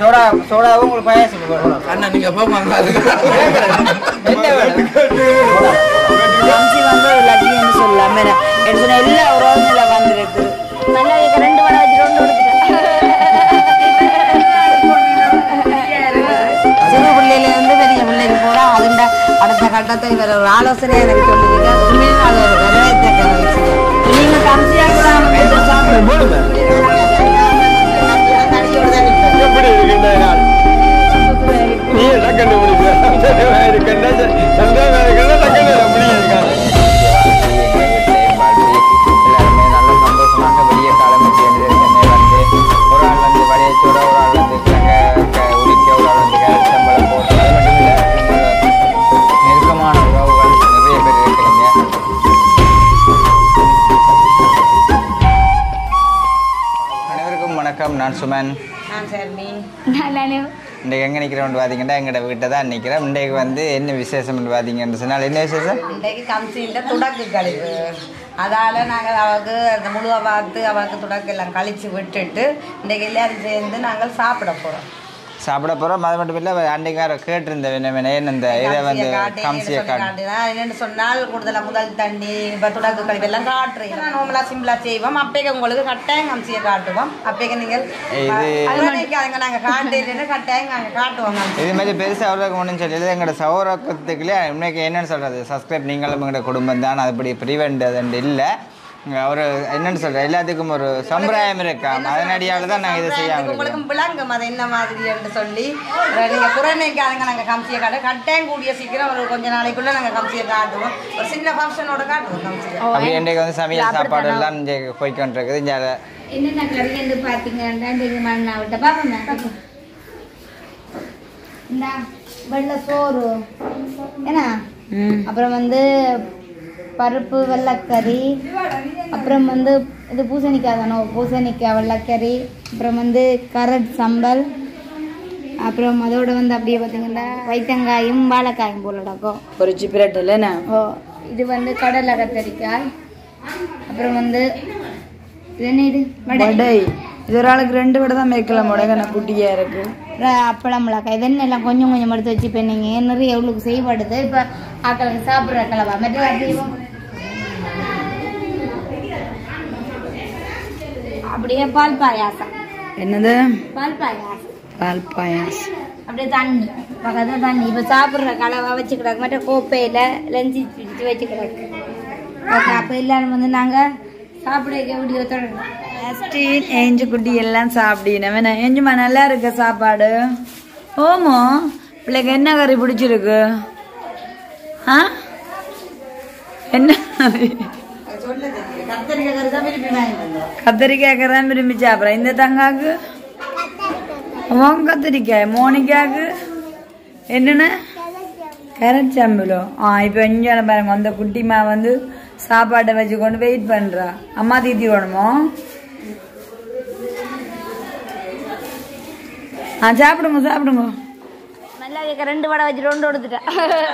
Soda சோடாவும் உங்களுக்கு பாயாசம் போடுறோம் அண்ணா நீங்க போங்க என்ன வேணும் அம்சி வந்து லட்சுமின்னு சொல்லலாம் மேடம் எனக்கு சொன்ன எல்லா உறவுல வந்துருக்கு நல்லா இருக்க ரெண்டு வடை வச்சு ரெண்டு சிறு பிள்ளையில இருந்து பெரிய பிள்ளைக்கு போறா அதுண்ட அடுத்த கட்டத்தை இவர் ஒரு ஆலோசனை எனக்கு சொல்லியிருக்கேன் உண்மையிலே அது ஒரு வரவேற்க விஷயம் நீங்க கம்சியா கூட சாப்பிடுங்க எப்படி இருக்கின்ற நாள் நீ எல்லாம் கண்டுபிடிக்கிற சந்தேகமா இருக்கின்ற சந்தேகமா இருக்கின்ற டக்குன்னு முடியிருக்காங்க எல்லாருமே நல்ல சந்தோஷமாக வெளியே காலம் வந்து ஒரு ஆள் வந்து வடையச்சோட ஒரு ஆள் வந்து கிழங்க க- உரிக்க ஒரு ஆள் வந்து கேரட் சம்பளம் போட்டு அது மட்டும் இல்லை நெருக்கமான உறவுகள் நிறைய பேர் இருக்கிறீங்க அனைவருக்கும் வணக்கம் நான் சுமன் நான் சரி நானே இன்றைக்கு எங்கே நிற்கிறோம்னு பார்த்தீங்கன்னா எங்களோட வீட்டை தான் நிற்கிறோம் இன்றைக்கு வந்து என்ன விசேஷம்னு பார்த்தீங்கன்னு சொன்னால் என்ன விசேஷம் இன்றைக்கு கம்சியில் துடக்கு கழிவு அதால் நாங்கள் அவளுக்கு அந்த முழுவ பார்த்து அவளுக்கு துடக்கு எல்லாம் கழிச்சு விட்டுட்டு இன்றைக்கு எல்லாரும் சேர்ந்து நாங்கள் சாப்பிட போகிறோம் சாப்பிட போகிறோம் அது மட்டும் இல்லை அன்றைக்கார கேட்டிருந்த என்ன வேணும் இந்த இதை வந்து கம்சியை காட்டு என்னென்னு சொன்னால் கூடுதலாக முதல் தண்ணி இப்போ துடக்கு கழிவு எல்லாம் காட்டுறீங்க நார்மலாக சிம்பிளாக செய்வோம் அப்பேக்கு உங்களுக்கு கட்டாயம் கம்சியை காட்டுவோம் அப்பேக்கு நீங்கள் இது- அது நினைக்காதீங்க நாங்கள் காட்டுறேன்னு கட்டாயம் நாங்கள் காட்டுவோம் கம்சி இது மாதிரி பெருசாக அவ்வளோக்கு ஒன்றும் சொல்லல எங்களோட சௌரக்கத்துக்குள்ளே இன்னைக்கு என்னன்னு சொல்கிறது சப்ஸ்கிரைப் நீங்களும் எங்களோட குடும்பம் தான் அதுபடி ப்ரிவெண்ட் அது இல்லை ஒரு என்னன்னு சொல்கிறேன் எல்லாத்துக்கும் ஒரு சம்பிரதாயம் இருக்காம் அதனடியால் தான் நாங்கள் இதை செய்யாமல் இருக்கோம் உங்களுக்கு விளங்கும் அது என்ன மாதிரி என்று சொல்லி அஹ் நீங்க குறைமைக்காரங்க நாங்க கம்சியை காட்ட கட்டாயம் கூடிய சீக்கிரம் ஒரு கொஞ்ச நாளைக்குள்ள நாங்க கம்சியை காட்டுவோம் ஒரு சின்ன ஃபங்க்ஷனோட காட்டுவோம் கம்சியை அப்படி இன்றைக்கு வந்து சமையல் சாப்பாடு எல்லாம் இங்கே போய்க்கொண்டிருக்குது இங்கே என்னென்ன கறி என்று பார்த்தீங்கன்னா இந்த மண்ணா விட்ட பாப்போம் இந்த வெள்ளை சோறு என்ன அப்புறம் வந்து பருப்பு வெள்ளைக்கறி அப்புறம் வந்து இது பூசணிக்காய் தானோ பூசணிக்காய் வெள்ளைக்கறி அப்புறம் வந்து கரட் சம்பல் அப்புறம் அதோட வந்து அப்படியே பார்த்தீங்கன்னா வைத்தங்காயும் வாழைக்காயும் போல நடக்கும் பொரிச்சு பிரட்டில் என்ன ஓ இது வந்து கடலை கத்தரிக்காய் அப்புறம் வந்து இது என்ன இது வடை வடை இது ஒரு ஆளுக்கு ரெண்டு வடை தான் மேய்க்கலாம் முடகன குட்டியா இருக்கு அப்புறம் அப்பளம் மிளகாய் இதெல்லாம் எல்லாம் கொஞ்சம் கொஞ்சம் எடுத்து வச்சு இப்போ நீங்கள் நிறைய எவ்வளோக்கு செய்யப்படுது இப்போ ஆக்களுக்கு சாப்பிட்ற கிளவா மற்ற அதிகம் அப்படியே பால் பாயாசம் என்னது பால் பாயாசம் பால் பாயாசம் அப்படியே தண்ணி பக்கத்தில் தண்ணி இப்போ சாப்பிட்ற கலவா வச்சு கிடக்கு மற்ற கோப்பையில் லஞ்சி பிடிச்சி வச்சு கிடக்கு ஓகே அப்போ எல்லாரும் வந்து நாங்கள் சாப்பிட வீடியோ தொடரும் ஸ்டீன் ஏஞ்சு குட்டி எல்லாம் சாப்பிடினவன் ஏஞ்சுமா நல்லா இருக்கு சாப்பாடு ஓமோ பிள்ளைக்கு என்ன கறி பிடிச்சிருக்கு ஆ என்ன கறி? கத்தரிக்காய் கறி தான் விரும்பி சாப்பிட்றேன் இந்த தங்காக்கு உன் கத்திரிக்காய் மோனிக்காக்கு என்னென்ன கேரட் சாம்பலோ ஆ இப்போ இங்கே பாருங்க அந்த குட்டிமா வந்து சாப்பாட்டை வச்சு கொண்டு வெயிட் பண்றா அம்மா தீத்தி வேணுமோ ஆ சாப்பிடுங்க சாப்பிடுங்க நல்லா கேட்க ரெண்டு வடை வச்சு ரெண்டு எடுத்துட்டேன்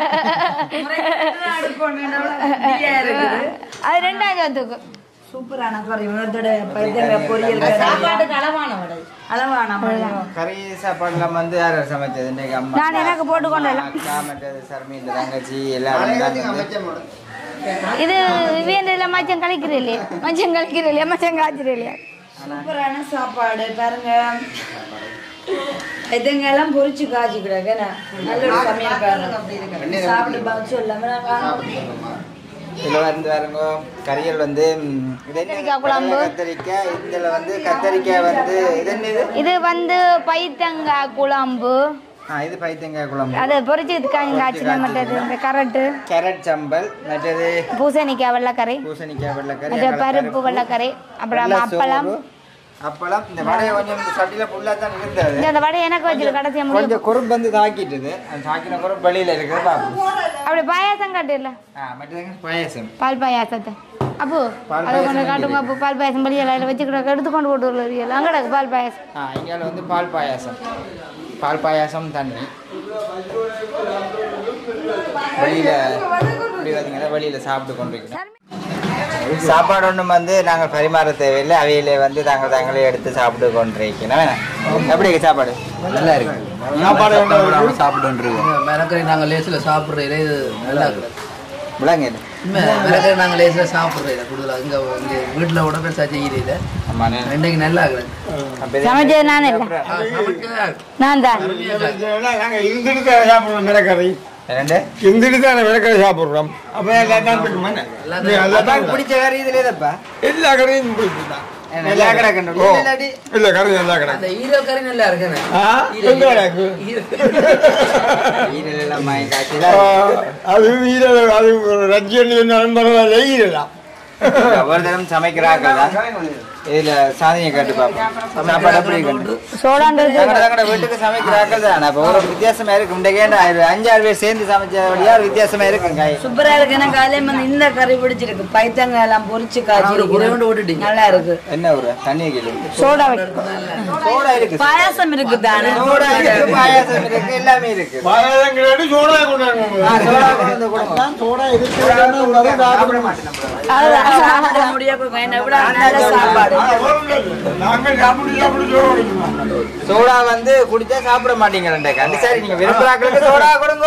அது ரெண்டாயிரம் வந்துக்கும் சூப்பரான கறி உணர்த்தோட பொரியல் சாப்பாட்டுக்கு அளவான வடை அளவான கறி சாப்பாடுலாம் வந்து யார் யார் சமைச்சது இன்றைக்கு அம்மா நான் எனக்கு போட்டு கொண்டு வரலாம். அக்கா மற்றது சர்மி இந்த தங்கச்சி எல்லாரும் தான் வந்து இது வேண்டியதுல மச்சம் கழிக்கிறேன் இல்லையா மச்சம் கழிக்கிறேன் இல்லையா மச்சம் காய்ச்சிரு இல்லையா சூப்பரான சாப்பாடு பாருங்க இதுங்கெல்லாம் பொரிச்சு காய்ச்சி கிடக்கு என்ன? நல்ல ஒரு சமையல்காரன் சாப்பிட்டு பார்த்து சொல்லாம இதில் வந்து பாருங்க கறிகள் வந்து ம், இது என்ன கத்திரிக்காய் குழம்பு. கத்தரிக்காய் இதில் வந்து கத்தரிக்காய் வந்து இது என்ன இது இது வந்து பைத்தங்காய் குழம்பு ஆ இது பைத்தங்காய் குழம்பு அதை பொரிச்சு காய்ச்சின மற்றது இந்த கரட்டு கேரட் சம்பல் மற்றது பூசணிக்காய் வெள்ளைக்கறி பூசணிக்காய் வெள்ளைக்கறி மற்ற அப்புறம் பருப்பு வெள்ளைக்கறி அப்புறம் வெள்ளை அப்பளம் சோறு, அப்பளம் இந்த வடையை கொஞ்சம் இந்த சட்டியில ஃபுல்லாக தான் இருந்தது இந்த அந்த வடை எனக்கு வச்சிரு கடைசியா முடியும் கொஞ்சம் குறும்பு வந்து தாக்கிட்டுது அந்த தாக்கின குறும்பு வெளியில இருக்குது பாப்போம் அப்படி பாயாசம் காட்டிடல ஆ மற்றது பாயசம் பால் பாயாசத்தை அப்போ பால் அதை கொண்டு பாயாசம் காட்டுங்க அப்போ பால் பாயாசம் பள்ளியில் அதில் வச்சு கிடக்கு எடுத்துக்கொண்டு போட்டு வருவீங்க அங்கடக்கு பால் பாயாசம் ஆ இங்கே வந்து பால் பாயாசம் பால் பாயாசம் தண்ணி வெளியில இப்படி பார்த்தீங்கன்னா வெளியில சாப்பிட்டு கொண்டிருக்கிறோம் சாப்பாடு ஒன்றும் வந்து நாங்கள் பரிமாற தேவையில்லை அவையிலே வந்து தாங்கள் தாங்களே எடுத்து சாப்பிட்டு கொண்டிருக்கணும் வேணாம் எப்படி இருக்கு சாப்பாடு நல்லா இருக்கு சாப்பாடு சாப்பிட்டு மிளகறி நாங்கள் லேசில் சாப்பிட்றதுல இது நல்லா இருக்கு விளங்க மிளகறி நாங்கள் லேசில் சாப்பிட்றதுல கூடுதலாக இங்கே இங்கே வீட்டில் கூட பெருசாக செய்கிறீங்க ஆமாண்ணே ரெண்டைக்கு நல்லா இருக்குது சமைச்சது நானே இல்லை நான் தான் நாங்கள் இருந்துட்டு தான் சாப்பிடுறோம் மிளகறி ரெண்டு இருந்துட்டு தான் மிளகறி சாப்பிடுறோம் அப்போ எல்லாம் தான் பிடிக்குமா என்ன? நீ எல்லாம் தான் அப்பாவுக்கு பிடிச்ச கறி இதுல எதப்பா எல்லா கறியும் பிடிக்குதா நல்லா கிடக்கணும் ஓ இல்லாட்டி இல்ல கறி நல்லா கிடக்கு அந்த ஈரல் கறி நல்லா இருக்குண்ணே ஆ எங்க கிடக்கு ஈரல் எல்லாம் வாங்கி ஆ, காய்ச்சல அது ஈரல் அது ரஜ்ஜன் சொன்னாலும் பரவாயில்ல ஈரலாம் ஒரு தரம் சமைக்கிறார்கள் தான் இதுல சாதனையை கேட்டு பார்ப்போம் சாப்பாடு எப்படி கண்டு சோடான்றது தங்கட வீட்டுக்கு சமைக்கிறார்கள் தான் அப்போ ஒரு வித்தியாசமா இருக்கு இன்றைக்கே அஞ்சாறு பேர் சேர்ந்து சமைச்சபடியா ஒரு வித்தியாசமா இருக்குங்க சூப்பரா இருக்கு எனக்கு அதே மாதிரி இந்த கறி பிடிச்சிருக்கு பைத்தங்காய் எல்லாம் பொரிச்சு காய்ச்சி குறைவுண்டு விட்டுட்டீங்க நல்லா இருக்கு என்ன ஒரு தண்ணி கிலோ சோடா வைக்கும் சோடா இருக்கு பாயாசம் இருக்கு தானே சோடா இருக்கு பாயாசம் இருக்கு எல்லாமே இருக்கு பாயாசம் கிடையாது சோடா கொண்டாங்க ஆ, சோடா கொண்டு வந்து கொடுங்க. சோடா இருக்கு சாப்பிட மாட்டேன் சாப்பிட முடியாது என்ன விட நல்ல சாப்பாடு நாங்கள் சாப்பிட்டு சாப்பிட்டு சோடா குடிக்குமா சோடா வந்து குடிச்சா சாப்பிட மாட்டீங்க கண்டி சரி நீங்க விரும்புறாங்களுக்கு சோடா கொடுங்க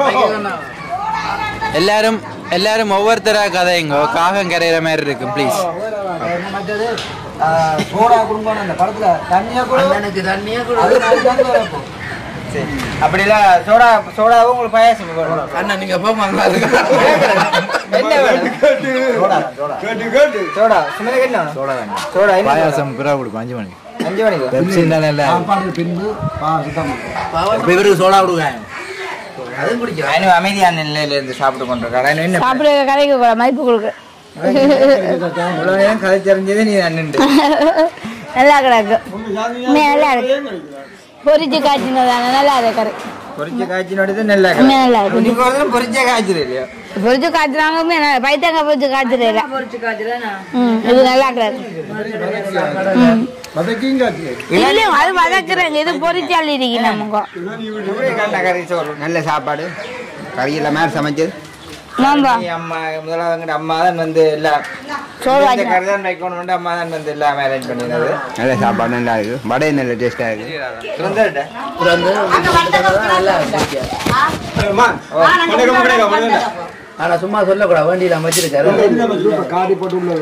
எல்லாரும் எல்லாரும் ஒவ்வொருத்தரா கதைங்க காகம் கரையிற மாதிரி இருக்கு ப்ளீஸ் மற்றது சோடா கொடுங்க அந்த படத்துல தண்ணியா அண்ணனுக்கு தண்ணியாக கூட சரி அப்படிலாம் சோடா சோடாவும் உங்களுக்கு பாயாசம் வேணும். அண்ணன் நீங்கள் போவாங்க என்ன வேணும் சோடா சோடா கேட்டு கேட்டு சோடா சும்மா என்ன வேணும் சோடா வேணும் சோடா என்ன பாயாசம் பிறகு கொடுக்கும் அஞ்சு மணிக்கு அஞ்சு மணிக்கு பெப்சி நல்லா இவருக்கு சோடா கொடுங்க அதுவும் குடிக்கும் அவனும் அமைதியான நிலையில இருந்து சாப்பிட்டு கொண்டிருக்காரு அவனு என்ன சாப்பிட கடைக்கு கூட மதிப்பு கொடுக்கு இவ்வளவு நேரம் கதை தெரிஞ்சது நீ அண்ணன் நல்லா கிடக்கு உண்மையா நல்லா இருக்கு பொரிச்சு காய்ச்சினதான நல்லா இருக்கு கறி பொரிச்ச காய்ச்சினோட நல்லா உண்மையா நல்லா இருக்கு நீங்க ஒரு தடவை பொரிச்ச காய்ச்சல் இல்லையா பொரிச்சு காய்ச்சினாங்க உண்மையா பைத்தங்காய் பொரிச்சு காய்ச்சிடல பொரிச்சு காய்ச்சலா ம் இது நல்லா கிடக்கு ம் இல்லைங்க அது வதக்குறேங்க இது பொரிச்சு அள்ளிருக்கு நமக்கு எப்படி கண்ண கறி சோறு நல்ல சாப்பாடு கறி எல்லாம் மாதிரி சமைச்சது நோம்பா நீ அம்மா முதலாவது அம்மா தான் வந்து எல்லாம் சோறு இந்த வாங்கினா. கறி தான் வைக்கணும் அம்மா தான் வந்து எல்லாம் அரேஞ்ச் பண்ணினது நல்ல சாப்பாடு நல்லா இருக்கு வடை நல்ல டேஸ்டா இருக்கு சுதந்திரட்ட நல்லா இருக்கு வணக்கம் கிடைக்கும் வணக்கம் ஆனா சும்மா சொல்லக்கூடாது வண்டியில வச்சிருக்காரு காடி போட்டு உள்ள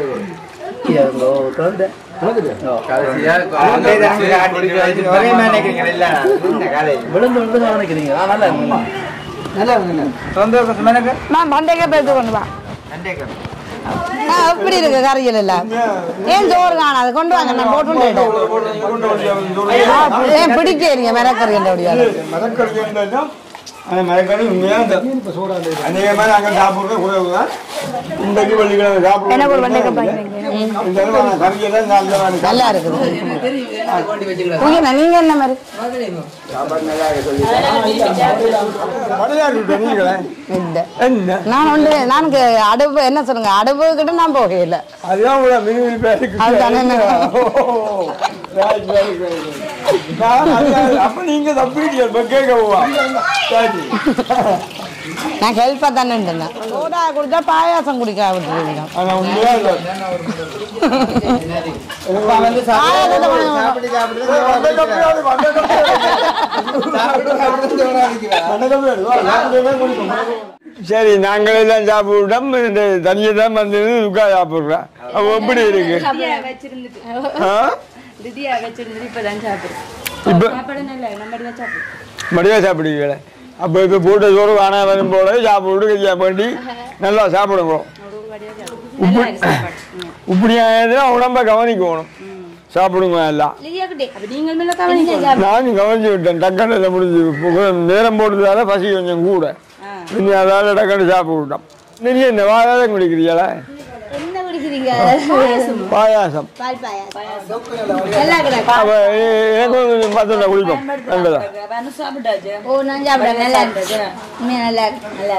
ஒரே மாதிரி நினைக்கிறீங்க இல்ல இந்த காலேஜ் விழுந்து விழுந்து கவனிக்கிறீங்க ஆ, நல்லா இருக்குமா சொந்த சுமனுக்கு நான் பண்டைக்கே பேத்து கொண்டு வா ரெண்டே கறி ஆ, எப்படி இருக்கு கறிகள் எல்லாம் ஏன் சோறு காணாது கொண்டு வாங்க நான் போட்டு ஏன் பிடிக்கிறீங்க மிரக்கறி என்றபடியால அந்த மரக்கறி உண்மையாக அநேகமாக நாங்கள் சாப்பிட்றது குறைவு தான் இன்றைக்கு வெள்ளிக்கிழமை எனக்கு ஒரு வெண்டைக்காய் சாப்பிடுவோம் பாக்கி இந்த கறியெல்லாம் சாப்பிட்டு நல்லா இருக்குது வண்டி வச்சுக்கலாம் உங்க நீங்க என்ன மாதிரி மழையா இருக்கட்டும் நீங்களே இல்ல என்ன நான் ஒன்று நான் கே- அடுப்பு என்ன சொல்லுங்க அடுப்பு கிட்ட நான் போகையில அதுதான் உங்களை மினுமினுப்பா இருக்கு அதுதானே என்ன? ஓ, right, right, right. நான் அது- அப்ப நீங்க தப்பிட்டீங்க இப்ப கேட்க போவா சரி நான் ஹெல்ப்பா தானே இருந்தேன் சோடா குடிச்சா பாயாசம் குடிக்க விட்டுருவீங்க ஆனா உண்மையா இல்ல அப்பா வந்து பாயாசத்தை கொஞ்சம் சாப்பிட்டு சாப்பிட்டு வந்த கப்பையோடு, வந்த கப்பையோடு. சாப்பிட்டு சாப்பிட்டு சோடா அடிக்கிறா. வந்த கப்பையோடு, வா, சாப்பிட்டுதான் குடிப்போம். சரி நாங்கள் எல்லாம் சாப்பிட்டோம் இந்த தண்ணியை தான் வந்து துக்கா சாப்பிடுறேன் அப்ப எப்படி இருக்கு ஆ? திதியா வச்சிருந்து இப்பதான் சாப்பிடுறேன் இப்ப சாப்பாடு நல்லா நம்ம சாப்பிடு மடியா சாப்பிடுவீங்களே அப்போ இப்போ போட்ட சோறு காணா வரும் போல சாப்பிட்டு கையா பண்ணி நல்லா சாப்பிடுங்க உப்பு இப்படியா உடம்ப கவனிக்கணும் சாப்பிடுங்க எல்லாம் நீங்கள் மேல கவனிக்க நானும் கவனிச்சு விட்டேன் டக்கனில் முடிஞ்சு பு- நேரம் போட்டதால பசி கொஞ்சம் கூட இன்னும் அதால டக்கனு சாப்பிட்டு விட்டோம் நிறைய இந்த வாயாதான் குடிக்கிறீங்களா என்ன குடிக்கிறீங்க பாயாசம் பால் பாயாசம் நல்லா கிடக்கு அப்போ எனக்கு கொஞ்சம் பத்தோட குடிப்போம் நல்லதா சாப்பிட்டாச்சு ஓ நான் சாப்பிட்டேன் நல்லா இருந்துச்சு உண்மையா நல்லா இருக்கு நல்லா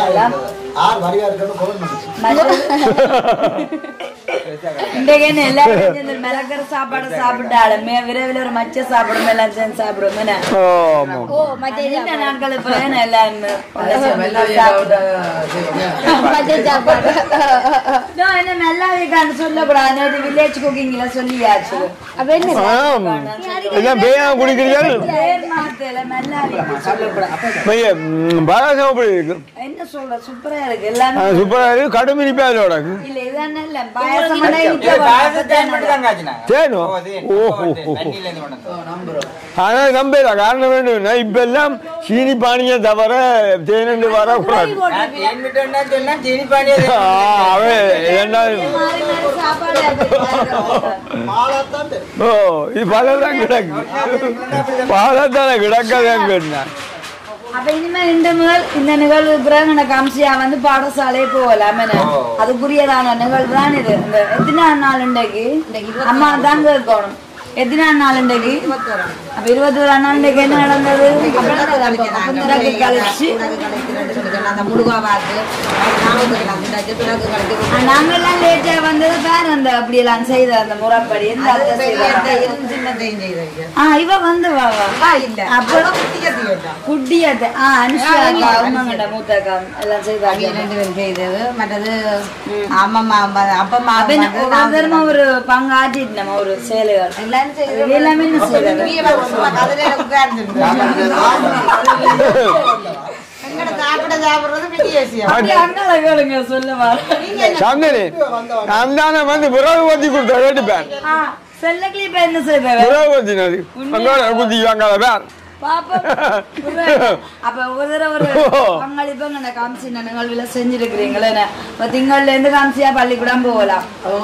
இன்றைக்கு என்ன எல்லாரும் சேர்ந்து மிளகர சாப்பாடு சாப்பிட்டாலுமே விரைவில் ஒரு மச்ச சாப்பிடும் எல்லாம் சேர்ந்து சாப்பிடும் என்ன ஆமாம் ஓ மற்ற இந்த நாட்கள் இப்ப என்ன எல்லாருமே வெள்ளை சாப்பிட்டா மற்ற சாப்பாடு நான் என்ன நல்லா மெல்லாவிக்கான்னு சொல்லக்கூடாது நேற்று வில்லேஜ் குக்கிங்ல சொல்லியாச்சு அப்ப என்ன ஆம். எல்லாம் பேயா குடிக்கிறீர்கள் பேர் மாத்தல மெல்லாவி பைய பாயாசம் அப்படி இருக்கு என்ன சொல்ற சூப்பரா இருக்கு எல்லாமே சூப்பரா இருக்கு கடும் இனிப்பா இதோட இல்ல இதான் இல்ல பாயசம் பண்ணா இது இனிக்க பாயசம் தேன் வரும். மட்டும் தான் காய்ச்சினாங்க. தேனோ? ஓ, தேன். ஓஹோ. ஓ, தேன். தண்ணியில இருந்து கொண்டு வந்தது. நம்புறோம் ஆனா நம்பல காரணம் வேண்டும்னா இப்ப எல்லாம் சீனி பானியை தவிர தேனண்டு வரக்கூடாது நான் தேன் விட்டோன்னா சொன்னா சீனி பானியை ஆ, தேன் அவன் என்ன மாறி மாறி சாப்பாடு அப்படி ஓ இது பலதான் கிடக்கு பலத்தான கிடக்கதான் கேட்டான் அப்ப இனிமே இந்த முதல் இந்த நிகழ்வு பிறகு எனக்கு அம்சியா வந்து பாடசாலை போகலாம் என்ன? அதுக்குரியதான நிகழ்வு தான் இது இந்த எத்தனை நாள் இன்றைக்கு அம்மா தான் கேட்கணும் எத்தனை நாள் இன்றைக்கு அப்ப இருபத்தி ஒரு நாள் இன்றைக்கு என்ன நடந்தது பிறகு கழிச்சு ஆ, நாங்கெல்லாம் லேட்டா வந்தது பேர் அந்த அப்படி எல்லாம் செய்த அந்த முறைப்படி எந்த அத்தை செய்தா? ஆ இவ வந்து வா வா அப்புறம் குட்டியாத்த ஆ அனுஷ்கா அக்கா உமாங்கட்ட மூத்த அக்கா எல்லாம் செய்தாங்க மற்றது அம்மம்மா அப்பம்மா அப்ப என்ன ஒவ்வொரு தரமும் ஒரு பங்கு ஆட்டிட்டு நம்ம ஒரு சேலைகள் எல்லாமே என்ன செய்யறது சாப்பிட சாப்பிடுறது பெரிய விஷயம் அப்படி அங்கால கேளுங்க சொல்ல வர சந்தனி நான் தானே வந்து புறவு பத்தி கொடுத்த கேட்டுப்பேன் ஆ செல்ல கிளிப்ப என்ன செய்தவ புறவு பத்தினது அங்கால குத்தி அங்கால பேர் பாப்பா அப்ப ஒரு தடவை ஒரு பங்களிப்பு அங்க காமிச்சு நிகழ்வுல செஞ்சிருக்கிறீங்களே இப்ப திங்கள்ல இருந்து காமிச்சியா பள்ளிக்கூடம் போகலாம்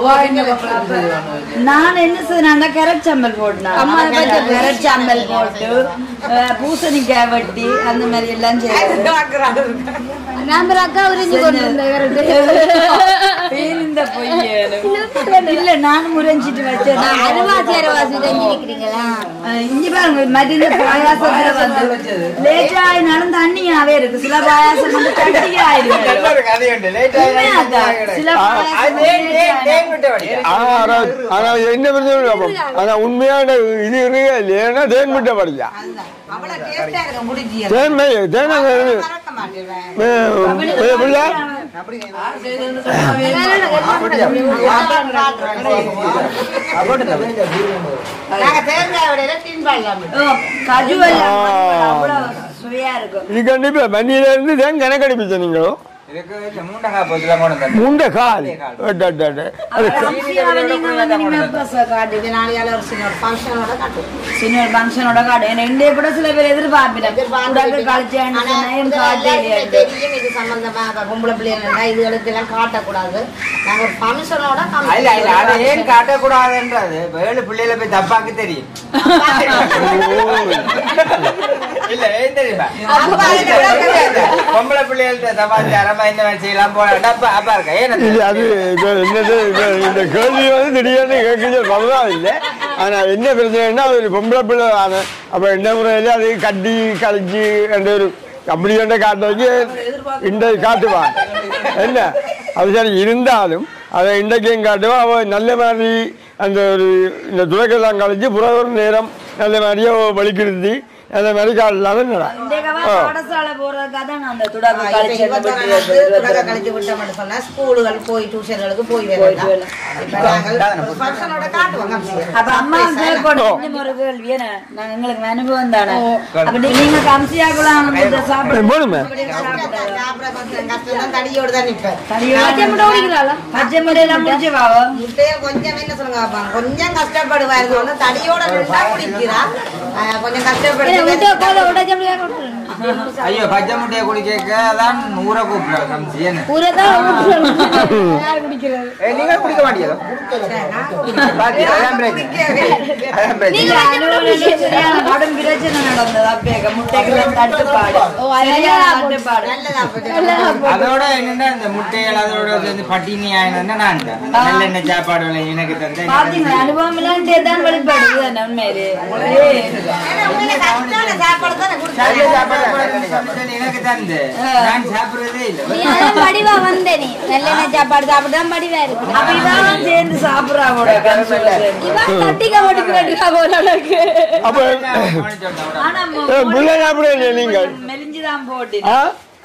நான் என்ன செய்யணும் கேரட் சாம்பல் போட்டேன் கேரட் சாம்பல் போட்டு அஹ், பூசணிக்காய் வெட்டி அந்த மாதிரி எல்லாம் செய்யறது நம்பர் அக்கா உறிஞ்சு கொண்டு வந்த ஏன் இந்த பொய்யேனு? இல்ல நானும் முறைஞ்சிட்டு வச்சேன் நான் அருவாசி அருவாசி செஞ்சு வைக்கிறீங்களா அஹ், இங்க பாருங்க மதிய பாயாசத்துல வந்து லேட் ஆயினாலும் தண்ணியாவே இருக்கு சில பாயாசம் வந்து கட்டியா ஆயிடுது நல்ல ஒரு கதை உண்டு. Late ஆகி உண்மையாதான். சில அது பாயாசம் தேன், late தேன், ஆயினா- தேன் விட்டு வடிக்க. ஆனா ஆனா- ஆனா என்ன பிரச்சனை பார்ப்போம் ஆனா உண்மையான இது இருக்கு இல்லையா தேன் முட்டை படிக்கா அவ்வளவு டேஸ்டா இருக்கும் குடிச்சியா தேன் மை தேன் மறக்க மாட்டேன் பிள்ளை நாங்க தேங்காய் விடையில தின்பாடலாம் ஓ, கஜு எல்லாம் அவ்வளவு சுவையா இருக்கும் இது கண்டிப்பா மண்ணில இருந்து தேன் கணக்கடிப்பிச்ச நீங்களோ இதுக்கு இந்த மூண்டங்காய் பொத்துலாம் கொண்டு வந்தாங்க. முண்டை கால் அட, அட, அட. அது அம்சியாவை நீங்க வந்து நீங்க எப்ப சார் காட்டுவீங்க? நாளையால ஒரு சின்ன ஃபங்க்ஷனோட காட்டுவோம் சின்ன ஒரு ஃபங்க்ஷனோட காட்டு ஏன்னா இந்திய கூட சில பேர் எதிர்பார்ப்பினேன் உடம்பு கழிச்சேன்னு ஆனா சொன்னா என் இந்த காட்டே எல்லாருக்குமே இல்லையாண்டு. தெரியும் இது சம்பந்தமா இப்ப பொம்பளை பிள்ளைங்க இதுகளுக்கு எல்லாம் காட்டக்கூடாது நாங்க ஒரு ஃபங்க்ஷனோட இல்ல, இல்ல, அது ஏன் காட்டக்கூடாதுன்றது இப்ப ஏழு பிள்ளைகளை போய் தப்பாக்கு தெரியும் இல்ல ஏன் தெரியுமா பொம்பளை பிள்ளைகள்ட்ட தப்பா தரமா இந்த மாதிரி செய்யலாம் போல அப்பா அப்பா இருக்கா ஏன் இது அது இது என்னது இது இந்த கேள்வி வந்து திடீர்னு கேட்குறது பரவாயில்லை ஆனா என்ன பிரச்சனைன்னா அது ஒரு பொம்பளை பிள்ளை தானே அப்ப என்ன முறையில அது கட்டி கழிச்சு என்ற ஒரு அப்படி என்ற காட்ட வச்சு இந்த காட்டுவான் என்ன அது சரி இருந்தாலும் அதை இன்றைக்கும் காட்டுவான் அவன் நல்ல மாதிரி அந்த ஒரு இந்த துறைக்கெல்லாம் கழிச்சு புற ஒரு நேரம் நல்ல மாதிரியே வலிக்கிருத்தி அந்த மாதிரி காட்டலாம் என்னடா இந்த கவா ஆ. பாடசாலை போறதுக்காக தான் நான் அந்த துடக்கு இப்ப கழிச்சு இருபத்தொரு நாள் உலக கழிச்சு விட்டோம்னு சொன்னா ஸ்கூலுகள் போய் டியூஷன்களுக்கு போய் வரலாம் வரலாம். இப்ப நாங்கள் ஃபங்க்ஷனோட காட்டுவோம் அப்ப அம்மா கேட்கணும் இன்னும் ஒரு கேள்வி என்ன நாங்க எங்களுக்கு அனுபவம் தானே அப்ப நீ- நீங்க கம்சியாக்குலாம் வந்து சாப்பிட போடுமே கஷ்டம் தான் தடியோடு தான் நிப்பேன் பச்சை முட்டையெல்லாம் முடிச்சு வாவோ முட்டையை கொஞ்சம் என்ன சொல்லுங்க பாப்பா, கொஞ்சம் கஷ்டப்படுவாரு வந்து தடியோட ரெண்டா குடிக்கிறா அஹ் கொஞ்சம் கஷ்டப்பட்டு ஐயோ பச்சை முட்டையை குடிக்க தான் ஊரை கூப்பிடுறாங்க கம்சி என்ன ஏய், நீங்க குடிக்க மாட்டீங்களா பாத்தியா, அதான் பிரச்சனை. அதான் பிரச்சனை. சரியான கடும் பிரச்சனை நடந்தது அப்பேக்க முட்டைகள் தட்டுப்பாடு சரியான தட்டுப்பாடு நல்லதா போச்சு. அதோட என்னன்னா இந்த முட்டைகள் அதோட சேர்ந்து பட்டினி ஆயினா நான் தான். நல்லெண்ணெய் சாப்பாடு விலை எனக்கு தந்தேன் பாத்தீங்களா அனுபவம் எல்லாம் தான் வெளிப்படுது தானே உண்மையிலே ஏய், ஏன்னா உண்மையிலே கஷ்டமான சாப்பாடு தானே நல்ல குடிச்சாங்க. சாப்பாடு போடுறேன்னு சொல்லி எனக்கு தந்து நான் சாப்பிடுறதே இல்லை படிவா வந்த நீ நல்லெண்ணெய் சாப்பாடு சாப்பிட்டு படிவா இருக்கு அப்ப இதான் சேர்ந்து சாப்பிடுறாங்க இவன் தட்டிக்க மாட்டேங்கிறா ஓரளவுக்கு அப்ப ஆனா ஏ, பிள்ளை சாப்பிட இல்லையா நீங்கள் மெலிஞ்சுதான் போட்டு ஆ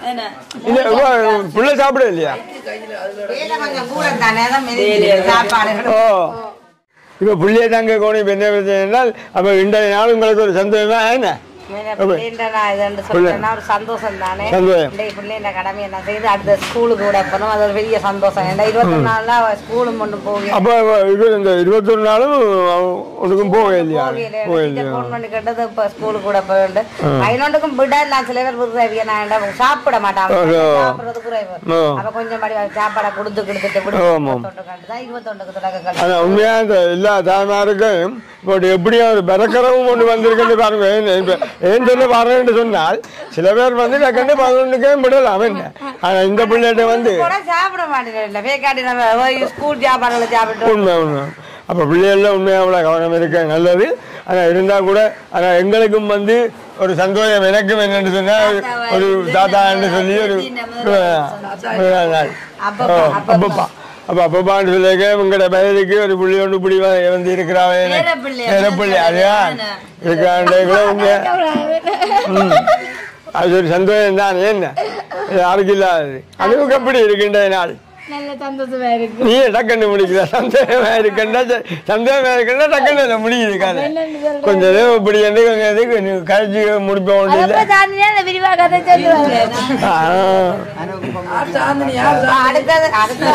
என்ன இல்ல இவ பிள்ளை சாப்பிட இல்லையா வேலை கொஞ்சம் கூட தானே தான் மெதுவா சாப்பாடு ஓ இப்ப பிள்ளைய தாங்க கோணி இப்ப என்ன பிரச்சனை என்றால் அப்ப இன்றைய நாள் உங்களுக்கு ஒரு சந்தோஷமா என்ன பிள்ளைன்ற நான் இதுன்னு சொல்லிட்டேன்னா ஒரு சந்தோஷம் தானே சந்தோஷம். இன்றைய பிள்ளைன்ற கடமை என்ன செய்து அடுத்த ஸ்கூலுக்கு கூட போனோம் அது ஒரு பெரிய சந்தோஷம் ஏன்னா இருபத்தி நாள்ல ஸ்கூலும் கொண்டு போக அப்ப இது இந்த இருபத்தொரு நாளும் உனக்கும் போக இல்லையா போக இல்லையா ஃபோன் பண்ணி கேட்டது இப்போ ஸ்கூலுக்கு கூட போயிட்டு பதினொன்றுக்கும் விடலாம் சில பேர் விடுறாங்க நான் சாப்பிட மாட்டாங்க ஓஹோ. சாப்பிடுறது குறைவு ஓ. அப்ப கொஞ்சம் மடி சாப்பாடை கொடுத்து கொடுத்துட்டு விடு ஆமாம். இருபத்தொண்டுக்கு தான் இருபத்தொண்டுக்கு தொடக்க ஆனா உண்மையா இந்த எல்லா தாய்மாருக்கும் இப்போ எப்படியா ஒரு பறக்கிறவும் கொண்டு வந்திருக்குன்னு பாருங்க ஏன் இப்ப ஏன் சொல்ல வரேன்னு சொன்னால் சில பேர் வந்து டக்குன்னு பதினொன்றுக்கே விடலாம் என்ன ஆனா இந்த பிள்ளைகிட்ட வந்து கூட சாப்பிட மாட்டேன் இல்லை வேக்காட்டி நம்ம போய் ஸ்கூல் சாப்பாடுகளை சாப்பிட்டு உண்மை உண்மை அப்போ பிள்ளைகள்ல உண்மையாக அவ்வளோ கவனம் இருக்க நல்லது ஆனால் இருந்தால் கூட ஆனால் எங்களுக்கும் வந்து ஒரு சந்தோஷம் எனக்கும் என்னன்னு சொன்னால் ஒரு தாத்தான்னு சொல்லி ஒரு ஒரு நாள் அப்பப்பா, ஓ, அப்பப்பா அப்போ அப்பப்பான்னு சொல்லிக்க உங்களோட வயதுக்கு ஒரு புள்ளி ஒன்று புள்ளி வ- வந்து இருக்கிறாவே பேரப்பிள்ளை, பேரப்பிள்ளை அதுயா இருக்காண்டே கூட உண்மையா ம். அது ஒரு சந்தோஷம் தான் என்ன யாருக்கு இல்லாதது அதுவும் எப்படி இருக்கின்ற நாள் நல்ல சந்தோஷமா இருக்கு நீ டக்குன்னு முடிக்கல சந்தேகமா இருக்கண்டா சந்தேகமா இருக்கண்டா டக்குன்னு அதை முடியுது கதை கொஞ்சம் நேரம் இப்படி வந்து கொஞ்சம் இது கொஞ்சம் கழிச்சு முடிப்போம் ஒன்றும் இல்லை தாண்டினா அந்த விரிவா கதை சொல்லுவாங்க அடுத்தது அடுத்தது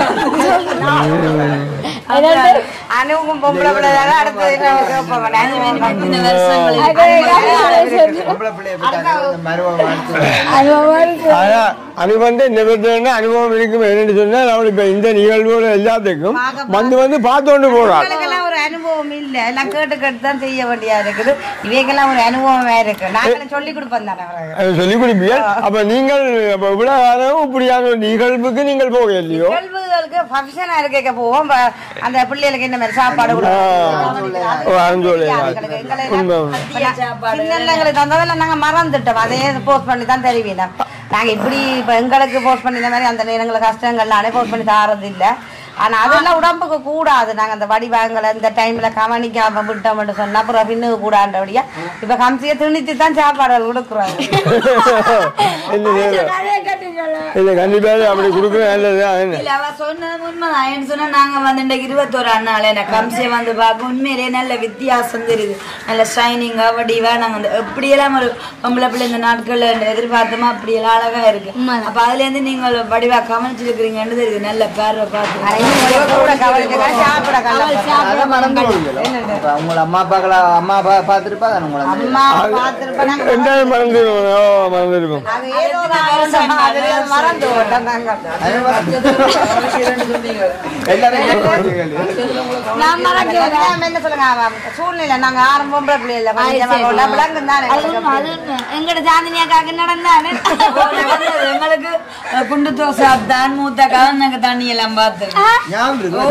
அனுவும் பொம்பளை பிள்ளை தானே அடுத்தது என்ன கேட்போம் இத்தனை வருஷங்கள் பொம்பளை பிள்ளைய பத்தி அந்த மருமக வாழ்த்து அனுபவமா இருக்கு ஆனா அது வந்து இந்த விதத்துல அனுபவம் இருக்கும் என்னன்னு சொன்னால் அவள் இப்ப இந்த நிகழ்வுகள் எல்லாத்துக்கும் வந்து வந்து பார்த்து போறாள் இவங்களுக்கெல்லாம் ஒரு அனுபவம் இல்ல எல்லாம் கேட்டு கேட்டு தான் செய்ய வேண்டியா இருக்குது இவைக்கெல்லாம் ஒரு அனுபவமே இருக்கு நாங்களும் சொல்லி கொடுப்போம் தானே அவர்களுக்கு. அதை சொல்லிக் கொடுப்பீர்கள் அப்ப நீங்கள் அப்ப இவ்வளவு காலம் இப்படியான ஒரு நிகழ்வுக்கு நீங்கள் போக இல்லையோ நிகழ்வுகளுக்கு ஃபங்க்ஷனா இருக்க போவோம் ப- அந்த பிள்ளைகளுக்கு இந்த மாதிரி சாப்பாடு ஆ, கொடுப்போம் ஓ, அருஞ்சோலை எங்களுக்கு எங்களை உண்மை சின்னங்களுக்கு தந்ததெல்லாம் நாங்க மறந்துட்டோம் அதே போஸ்ட் பண்ணி தான் தெரிவினா நாங்க இப்படி இப்ப எங்களுக்கு போஸ்ட் பண்ணி இந்த மாதிரி அந்த நேரங்களுக்கு கஷ்டங்கள்னாலே போஸ்ட் பண்ணி தாரது இல்ல ஆனா அதெல்லாம் உடம்புக்கு கூடாது நாங்க அந்த வடிவாங்களை இந்த டைம்ல கவனிக்காம விட்டோம்னு சொன்னா அப்புறம் பின்னுக்கு கூடாண்டபடியா இப்ப கம்சியை திணிச்சு தான் சாப்பாடுகள் கொடுக்குறாங்க என்ன செய்யலாம்? இல்ல கண்டிப்பா அப்படி கொடுக்க நல்லது என்ன இல்ல அவ சொன்னது உண்மைதான் ஏன்னு சொன்னா நாங்க வந்து இன்றைக்கு இருபத்தோரு அண்ணால எனக்கு கம்சியை வந்து பார்க்க உண்மையிலேயே நல்ல வித்தியாசம் தெரியுது நல்ல ஷைனிங்கா வடிவா நாங்க அந்த எப்படியெல்லாம் ஒரு பொம்பளை பிள்ளை இந்த நாட்கள்ல எதிர்பார்த்தோமா அப்படியெல்லாம் அழகா இருக்கு அப்ப அதுல இருந்து நீங்கள் வடிவா கவனிச்சிருக்கிறீங்கன்னு தெரியுது நல்ல பேரை பார்த்து கூட கவனிச்சுக்கா சாப்பிட அதை மறந்து போவீங்களோ இப்ப உங்களை அம்மா அப்பாக்களா அம்மா அப்பா பார்த்துருப்பா அது உங்களை அந்த- அம்மா பார்த்திருப்பேன் ரெண்டாயிரம் மறந்துருவோம் ஓ மறந்துருப்போம் அது ஏதோ ஒரு அவசரம், அது மறந்து விட்டோம் நாங்க அதே மாதிரி எல்லாரும் கேட்பார்கள். நான் மறக்கிறேன். நாம என்ன சொல்லுங்க அவன் சூழ்நிலை நாங்க ஆரம்பம் பொம்பளை பிள்ளை இல்ல கொஞ்சமா உள்ள விளங்கும் தானே எங்களுக்கு. எங்கட சாந்தினியாக்காக நடந்தானே எங்களுக்கு அஹ், குண்டு தோசை தான் மூத்த காலம் நாங்க தண்ணி எல்லாம் பார்த்து ஞாபகம் இருக்கு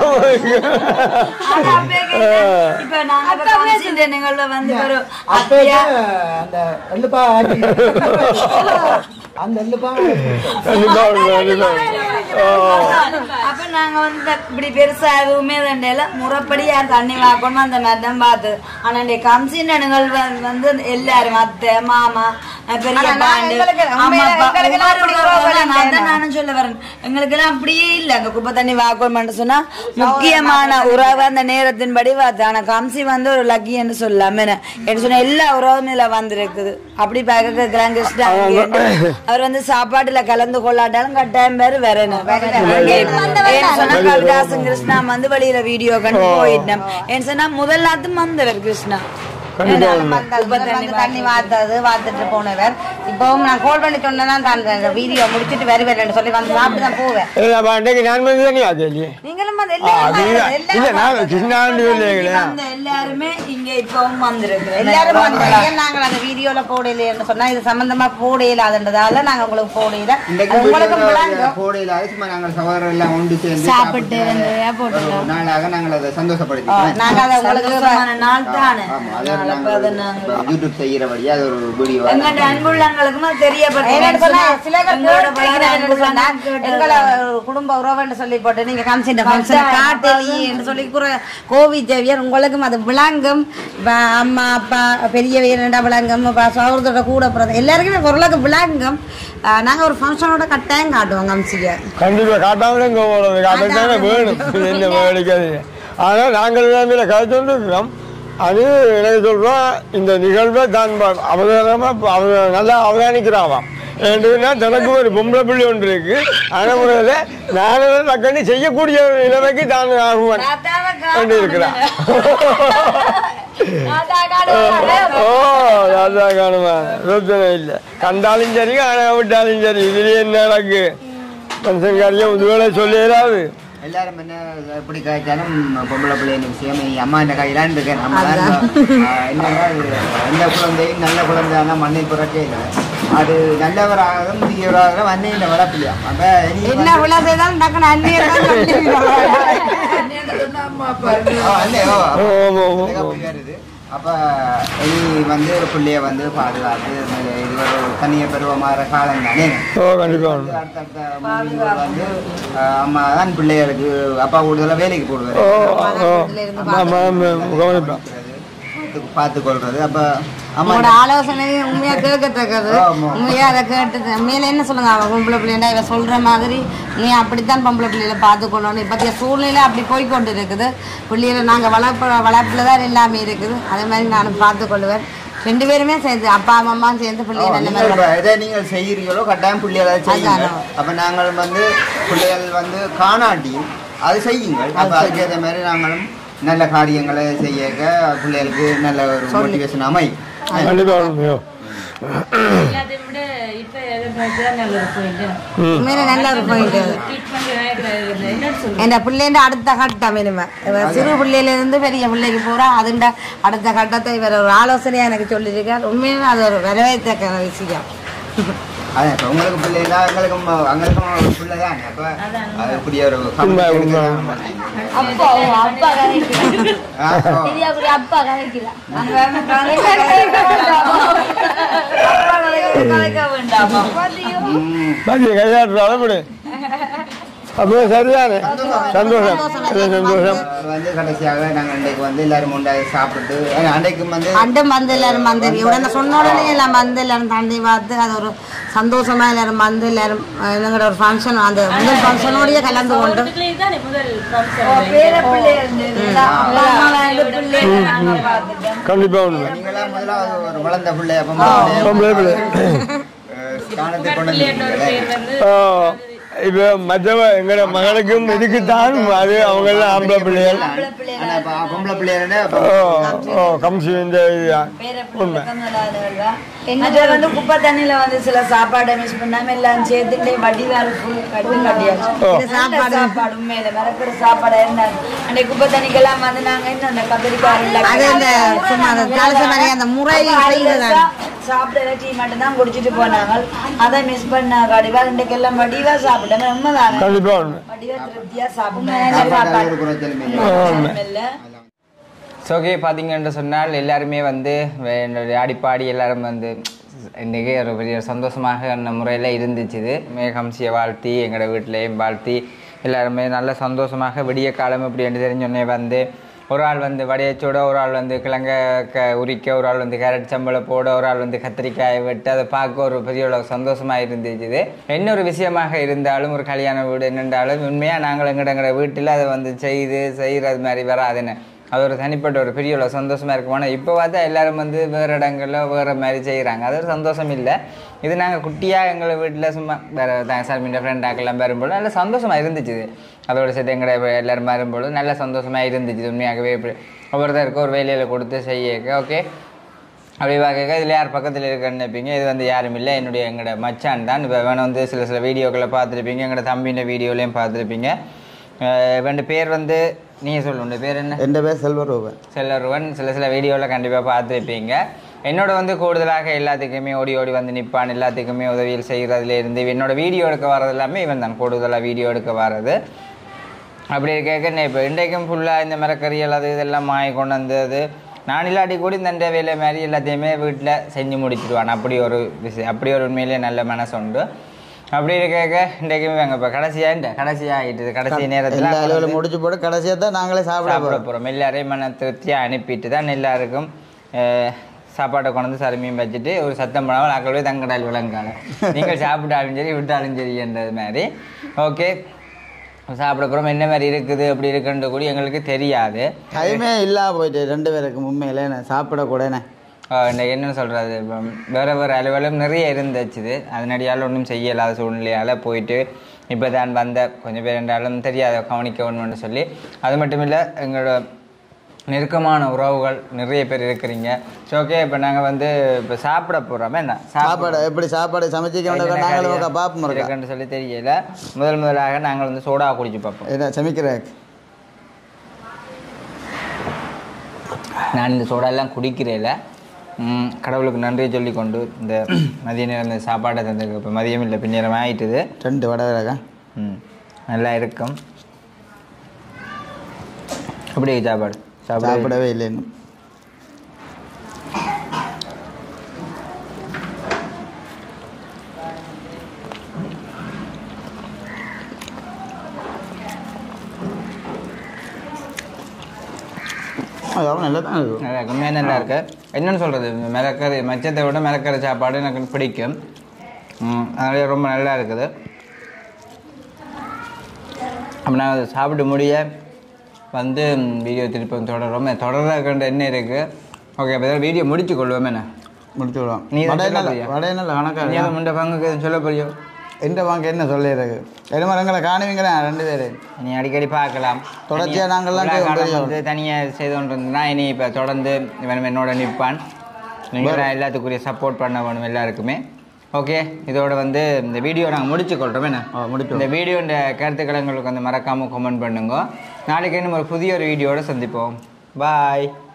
ஆனா அப்பயே கேட்டேன், இப்ப நாங்க இப்ப கம்சின்ற நிகழ்வு வந்து ஒரு அப்பயே அத்தையா அந்த எள்ளுப்பா ஆட்டி அந்த எள்ளுப்பா கண்டிப்பா உண்டு, கண்டிப்பா உண்டு. ஓ அப்ப நாங்க வந்து இப்படி பெருசா எதுவுமே தண்டையில முறைப்படி யார் தண்ணி வாக்கணும் அந்த மாதிரி தான் பார்த்து ஆனா இந்த கம்சின்ற நிகழ்வு வந்து எல்லாரும் அத்தை மாமா அஹ் பெரிய ஆனா நான் பாண்டு எங்களுக்கு அம்மா உண்மையில அப்பா எங்களுக்கெல்லாம் அப்படி ஒவ்வொரு உறவு உறவுகளும் இல்லை. அதான் நானும் சொல்ல வரேன் எங்களுக்கு எல்லாம் அப்படியே இல்ல அங்க குப்பை தண்ணி வாக்கணும்னு சொன்னா முக்கியமான உறவு அந்த நேரத்தின்படி பார்த்து ஆனா கம்சி வந்து ஒரு லக்கி என்று சொல்லலாம் என்ன என்று சொன்னா எல்லா உறவும் இதுல வந்திருக்குது அப்படி பார்க்க கேட்கலாம் கிருஷ்ணா அங்கேன்னு. அவர் வந்து சாப்பாட்டுல கலந்து கொள்ளாட்டாலும் கட்டாயம் பேரு வேற என்ன ஏன்னு சொன்னா கவிதாசன் கிருஷ்ணா வந்து வெளியில வீடியோ கண்டு போயிட்டேன் ஏன்னு சொன்னா முதல் நாத்தும் வந்தவர் கிருஷ்ணா கண்டிப்பா வந்தாரு. முதல்ல வந்து தண்ணி வாத்தது வாத்துட்டு போனவர் இப்பவும் நான் கால் பண்ணி சொன்னேன்னா தான் அந்த வீடியோ முடிச்சிட்டு வருவேன் சொல்லி வந்து சாப்பிட்டு தான் போவேன் இல்ல, அப்ப அன்னைக்கு நான் வந்து தானே அது இல்லையே நீங்களும் வந்து ஆ, அது இல்ல. எல்லாரும் இல்ல எல்லாரும் நான் சின்னாண்டு இல்லைங்களா வந்த எல்லாருமே இங்க இப்பவும் வந்திருக்கிறேன் எல்லாரும் வந்து ஏன் நாங்கள் அந்த வீடியோல போடலைன்னு சொன்னா இது சம்பந்தமா போடையிலாதுன்றதால நாங்க உங்களுக்கு போடையில இன்றைக்கு அது உங்களுக்கும் வீடியோல விளங்கும் போடையில சும்மா நாங்கள் சகோதரர் எல்லாம் ஒன்று சேர்ந்து சாப்பிட்டு வந்து ஒரு நாளாக நாங்கள் அதை சந்தோஷப்படுத்திக்கிறோம் நாங்க அதை உங்களுக்கு சந்தோஷமான நாள் தானே ஆமா அது நாங்கள் யூடியூப் செய்யறபடியா அது ஒரு வீடியோ எங்கள்ட்ட அன்புள்ளங்க எங்களுக்கும் அது என்னன்னு சொன்னா, சில பேர் எங்களோட கேட்டிருக்கிறேன் பலர் என்னன்னு சொன்னா, அன்புடன் எங்களை ஒரு குடும்ப உறவுன்னு சொல்லி போட்டு நீங்க கம்சிண்ட ஃபங்க்ஷன் காட்டலி என்று சொல்லி கூற கோவி தேவியர் உங்களுக்கும் அது விளங்கும் இப்ப அம்மா அப்பா பெரியவையர் ரெண்டா விளங்கும் இப்ப சகோதரோட கூட பிறந்த எல்லாருக்குமே ஓரளவுக்கு விளங்கும் அஹ் நாங்க ஒரு ஃபங்க்ஷனோட கட்டாயம் காட்டுவோம் கம்சிக்க கண்டிப்பா காட்டாமலே இங்கே போகிறது காட்டத்தானே வேணும் இது என்ன வேடிக்காது ஆனால் நாங்கள் எல்லாமே கதை இருக்கிறோம் அது எனக்கு சொல்கிறோம் இந்த நிகழ்வை தான் அவதானமாக அவ நல்லா அவதானிக்கிறாவாம் ஏன்னா தனக்கு ஒரு பொம்பளை பிள்ளை ஒன்று இருக்கு அந்த முறையில் நானும் டக்குன்னு செய்யக்கூடிய ஒரு நிலைமைக்கு தான் ஆகுவேன் என்று இருக்கிறான் ஓ ராஜா காணுமா பிரச்சனை இல்லை கண்டாலும் சரி காண விட்டாலும் சரி இதுலேயே என்ன நடக்கு மனுஷன் காரியம் இதுவேளை சொல்லிடாது எல்லாரும் என்ன எப்படி காய்ச்சாலும் பொம்பளை பிள்ளைங்க விஷயம் நீ அம்மா இந்த கையிலான்னு இருக்கேன் நம்ம தான் ஆஹ் என்னன்னா இது எந்த குழந்தையும் நல்ல குழந்தைனா மண்ணில் புரட்டே இல்லை அது நல்லவராகவும் தீயவராகவும் அன்னையின் வளர்ப்பில்லையா அப்ப இனி என்ன விழா செய்தாலும் டக்குனு அந்நியர் தான் ஆ, அண்ணே, ஓ, அப்ப ஓ, ஓ, ஓ, எனக்கு அப்படி வருது. அப்ப இனி வந்து ஒரு பிள்ளைய வந்து பாதுகாத்து இது ஒரு தனிய பருவமாற காலம் தானே ஓ கண்டிப்பாக வந்து அடுத்தடுத்த மூவிகள் வந்து ஆஹ், அம்மா தான் பிள்ளைகளுக்கு அப்பா கூடுதலாக வேலைக்கு போடுவார் ஓ ஓ ஆமாம் கவனிப்பேன் பார்த்து கொள்றது அப்ப அம்மா உங்களோட ஆலோசனை உண்மையா கேட்கத்தக்கது ஆமா. உண்மையா அதை கேட்டு உண்மையில என்ன சொல்லுங்க அவன் பொம்பளை பிள்ளைண்டா இவ சொல்ற மாதிரி நீ அப்படித்தான் பொம்பளை பிள்ளைகளை பார்த்துக்கொள்ளணும் இப்பத்திய சூழ்நிலை அப்படி போய் கொண்டு இருக்குது பிள்ளைகளை நாங்க வளர்ப்பு வளர்ப்புல தான் எல்லாமே இருக்குது அதே மாதிரி நானும் பார்த்துக்கொள்வேன் ரெண்டு பேருமே சேர்ந்து அப்பா அம்மா சேர்ந்து பிள்ளைங்க நல்ல நீங்கள் மாதிரி இப்ப எதை நீங்கள் செய்கிறீங்களோ கட்டாயம் பிள்ளைகளை செய்யுங்க அதான். அப்ப நாங்கள் வந்து பிள்ளைகள் வந்து காணாட்டியும் அது செய்யுங்கள் அப்ப அதுக்கேற்ற மாதிரி நாங்களும் நல்ல காரியங்களை செய்ய பிள்ளைகளுக்கு நல்ல ஒரு மோட்டிவேஷன் அமை கண்டிப்பாக எல்லாத்தையும் விட இப்ப எதை பார்த்துதான் நல்ல ஒரு point. உண்மையில நல்ல ஒரு பாயிண்ட் Treatment ஆயிடுறது. என்னன்னு சொல்றது? என் பிள்ளைண்ட அடுத்த கட்டம் இனிமே இவ சிறு பிள்ளையில இருந்து பெரிய பிள்ளைக்கு போறா அதுண்ட அடுத்த கட்டத்தை இவர் ஒரு ஆலோசனையா எனக்கு சொல்லியிருக்கார் உண்மையிலுமே அது ஒரு வரவேற்ற விஷயம் அதான் இப்ப உங்களுக்கு பிள்ளைங்களா எங்களுக்கும் எங்களுக்கும் ஒரு பிள்ளை தான் அப்ப அது இப்படி ஒரு உண்மை, உண்மை. அப்பா ஓ, அப்பா கதைக்கிறா ஆ, ஓ. பெரியாக்குடி அப்பா கதைக்கிறா ம். பாக்கி கையாட்டுற அளவிடு அப்போ சரிதானே சந்தோஷம் அது சந்தோஷம் அது வந்து கடைசியாக நாங்கள் அன்றைக்கு வந்து எல்லாரும் உண்டாகி சாப்பிட்டு ஏன்னா அன்றைக்கும் வந்து அண்டும் வந்து எல்லாரும் வந்து உடனே சொன்ன உடனே எல்லாம் வந்து எல்லாரும் தண்ணி பார்த்து அது ஒரு சந்தோஷமா எல்லாரும் வந்து எல்லாரும் அஹ், எங்களோட ஒரு ஃபங்க்ஷன் அந்த முதல் ஃபங்க்ஷனோடய கலந்து கொண்டு இதுலயே தானே முதல் function. பேர பிள்ளை இருந்தது அப்பா அம்மா வந்து பிள்ளை நாங்க பார்த்துட்டோம் கண்டிப்பாக உண்மை நீங்களாம் முதல்ல ஒரு வளர்ந்த பிள்ளை பொம்பளை பொம்பளை பிள்ளை அஹ் ஸ்தானத்தை கொண்டு வந்திருக்கீங்களே. ஓ இப்போ மற்றவ எங்களோட மகளுக்கும் இதுக்குத்தான் அது அவங்க எல்லாம் ஆம்பளை பிள்ளைகள் ஆனா இப்ப பொம்பளை பிள்ளைகள ஓ ஓ கம்சி இந்த இதுதான் உண்மை அது வந்து குப்பை தண்ணியில வந்து சில சாப்பாடை மிஸ் பண்ணாம எல்லாம் சேர்த்துட்டே வடிவால் ஃபுல் கட்டு கட்டியாச்சு ஓ. இது சாப்பாடு சாப்பாடு உண்மையில மரக்கிற சாப்பாடு என்ன அன்னைக்கு குப்பை தண்ணிக்கெல்லாம் வந்து நாங்க என்ன அந்த கத்திரிக்காய் அது அந்த சும்மா அந்த தாளிச்ச மாதிரி அந்த முறை செய்ததான் சாப்பிட டீ மட்டும் தான் குடிச்சிட்டு போனாங்க அதை மிஸ் பண்ண வடிவா இன்றைக்கு எல்லாம் வடிவா சாப்பிட்டேன் உண்மைதானே கண்டிப்பாக உண்மை வடிவா திருப்தியா சாப்பிட்டேன் சாப்பாடு ஒரு குறைச்சலும் இல்லை. உண்மை இல்ல ஓகே பார்த்தீங்கன்னு சொன்னால் எல்லாருமே வந்து வே- என்னுடைய ஆடிப்பாடி எல்லாரும் வந்து இன்றைக்கி ஒரு பெரிய சந்தோஷமாக அந்த முறையில் இருந்துச்சு இது மேகம்சியை வாழ்த்தி எங்களோட வீட்டிலையும் வாழ்த்தி எல்லாருமே நல்ல சந்தோஷமாக விடிய காலம் இப்படி என்று தெரிஞ்சோடனே வந்து ஒரு ஆள் வந்து வடையச்சோட ஒரு ஆள் வந்து கிழங்க க உரிக்க ஒரு ஆள் வந்து கேரட் சம்பளம் போட ஒரு ஆள் வந்து கத்திரிக்காயை வெட்டு அதை பார்க்க ஒரு பெரிய அளவு சந்தோஷமாக இருந்துச்சு இது என்ன ஒரு விஷயமாக இருந்தாலும் ஒரு கல்யாண வீடு என்னென்றாலும் உண்மையாக நாங்கள் எங்கட எங்கட வீட்டில் அதை வந்து செய்து செய்கிறது மாதிரி வராதுன்னு அது ஒரு தனிப்பட்ட ஒரு பெரிய ஒரு சந்தோஷமா இருக்கும் ஆனால் இப்போ பார்த்தா எல்லாரும் வந்து வேறு இடங்கள்ல வேறு மாதிரி செய்கிறாங்க அது ஒரு சந்தோஷம் இல்லை இது நாங்கள் குட்டியாக எங்களை வீட்டில் சும்மா வேறு சார் மீன் ஃப்ரெண்டாக்கெல்லாம் வரும்போது நல்ல சந்தோஷமாக இருந்துச்சு இது அதோட சேர்த்து எங்களை எல்லாரும் வரும்போது நல்ல சந்தோஷமாக இருந்துச்சு உண்மையாகவே இப்படி ஒவ்வொருத்தருக்கும் ஒரு வேலையில் கொடுத்து செய்ய ஓகே அப்படி பார்க்க இதில் யார் பக்கத்தில் இருக்கன்னு நினைப்பீங்க இது வந்து யாரும் இல்லை என்னுடைய எங்களோட மச்சான் தான் இப்போ வேணும் வந்து சில சில வீடியோக்களை பார்த்துருப்பீங்க எங்களோட தம்பின வீடியோலையும் பார்த்துருப்பீங்க ரெண்டு பேர் வந்து நீங்கள் சொல்லுங்க உங்கள் பேர் என்ன என் பேர் செல்வரூபன் செல்லருவன் சில சில வீடியோவில் கண்டிப்பாக பார்த்துருப்பீங்க என்னோட வந்து கூடுதலாக எல்லாத்துக்குமே ஓடி ஓடி வந்து நிற்பான் எல்லாத்துக்குமே உதவியில் செய்கிறதுல இருந்து என்னோட வீடியோ எடுக்க வர்றது எல்லாமே இவன் தான் கூடுதலாக வீடியோ எடுக்க வர்றது அப்படி இருக்க இப்போ இன்றைக்கும் ஃபுல்லாக இந்த மரக்கறிகள் அது இதெல்லாம் மாய் கொண்டு வந்தது நான் இல்லாட்டி கூட இந்த வேலை மாதிரி எல்லாத்தையுமே வீட்டில் செஞ்சு முடிச்சிடுவான் அப்படி ஒரு விஷயம் அப்படி ஒரு உண்மையிலேயே நல்ல மனசு உண்டு அப்படி இருக்க இன்றைக்குமே வாங்க இப்போ கடைசியாக இந்த கடைசியாக ஆகிட்டு கடைசி நேரத்தில் எல்லா அலுவலும் முடிச்சு போட்டு கடைசியாக தான் நாங்களே சாப்பிட சாப்பிட போகிறோம் போகிறோம் எல்லாரையும் மன திருப்தியாக அனுப்பிட்டு தான் எல்லாருக்கும் அஹ், சாப்பாட்டை கொண்டு வந்து சருமையும் வச்சுட்டு ஒரு சத்தம் போடாமல் ஆக்களவே தங்கடால் விளங்காங்க நீங்கள் சாப்பிட்டாலும் சரி விட்டாலும் சரின்றது மாதிரி ஓகே சாப்பிட போகிறோம் என்ன மாதிரி இருக்குது அப்படி இருக்குன்ற கூட எங்களுக்கு தெரியாது டைமே இல்லாம போயிட்டு ரெண்டு பேருக்கு உண்மையில நான் சாப்பிடக்கூடனே ஆஹ் இந்த என்ன சொல்கிறது வேறு வேறு அலுவலம் நிறைய இருந்துச்சு அதனடியால் ஒன்றும் செய்யலாத சூழ்நிலையால் போயிட்டு இப்போ தான் வந்த கொஞ்சம் பேர் என்றாலும் தெரியாத கவனிக்கணும்னு சொல்லி அது மட்டும் இல்லை எங்களோட நெருக்கமான உறவுகள் நிறைய பேர் இருக்கிறீங்க ஸோ ஓகே இப்போ நாங்கள் வந்து இப்போ சாப்பிட போகிறோம் என்ன சாப்பாடு எப்படி சாப்பாடு சமைச்சிக்க வேண்டிய நாங்களும் ஒரு பாப்போம் இருக்கா இருக்குன்னு சொல்லி தெரியல முதல் முதலாக நாங்கள் வந்து சோடா குடிச்சு பார்ப்போம் என்ன சமைக்கிற நான் இந்த சோடாலாம் குடிக்கிறேல ம், கடவுளுக்கு நன்றியை சொல்லி கொண்டு இந்த மதிய நேரம் இந்த சாப்பாடை தந்ததுக்கு இப்போ மதியம் இல்லை பின்னேரம் ஆயிட்டுது ரெண்டு வடை வேறக்கா ம் நல்லா இருக்கும் எப்படி இருக்கு சாப்பாடு சாப்பாடு சாப்பிடவே இல்லை இன்னும் அதாவது நல்லா தான் இருக்கும் நல்லா இருக்கு உண்மையாக நல்லா இருக்கு என்னன்னு சொல்கிறது இந்த மிளக்கறி மச்சத்தை விட மிளக்கறி சாப்பாடு எனக்கு பிடிக்கும் ம், அதனால ரொம்ப நல்லா இருக்குது அப்போ நான் அதை சாப்பிட்டு முடிய வந்து வீடியோ திருப்பி தொடரும் தொடர்றதுக்கு என்ன இருக்குது ஓகே அப்போ வீடியோ முடிச்சு கொள்வோம் என்ன முடிச்சு விடுவோம் நீ தான் வடை சொல்ல நல்ல போறியா? வடை நல்ல நீ கணக்காக அந்த முண்டை பங்குக்கு எதுவும் சொல்ல போறியோ எந்த வாங்க என்ன சொல்லிடுறது எருமரங்களை காணுவீங்களா ரெண்டு பேர் நீ அடிக்கடி பார்க்கலாம் தொடர்ச்சியா நாங்கெல்லாம் இவ்வளவு காலம் தெரியும். வந்து தனியாக செய்து கொண்டு இருந்தனா இனி இப்போ தொடர்ந்து இவன் என்னோட நிற்பான் நீங்கள் எல்லாத்துக்குரிய சப்போர்ட் பண்ண வேணும் எல்லாருக்குமே ஓகே இதோட வந்து இந்த வீடியோ நாங்கள் முடிச்சு கொள்கிறோம் என்ன ஆ, முடிச்சு இந்த வீடியோ இந்த கருத்துக்களை எங்களுக்கு வந்து மறக்காமல் கமெண்ட் பண்ணுங்க நாளைக்கு இன்னும் ஒரு புதிய ஒரு வீடியோட சந்திப்போம் பாய்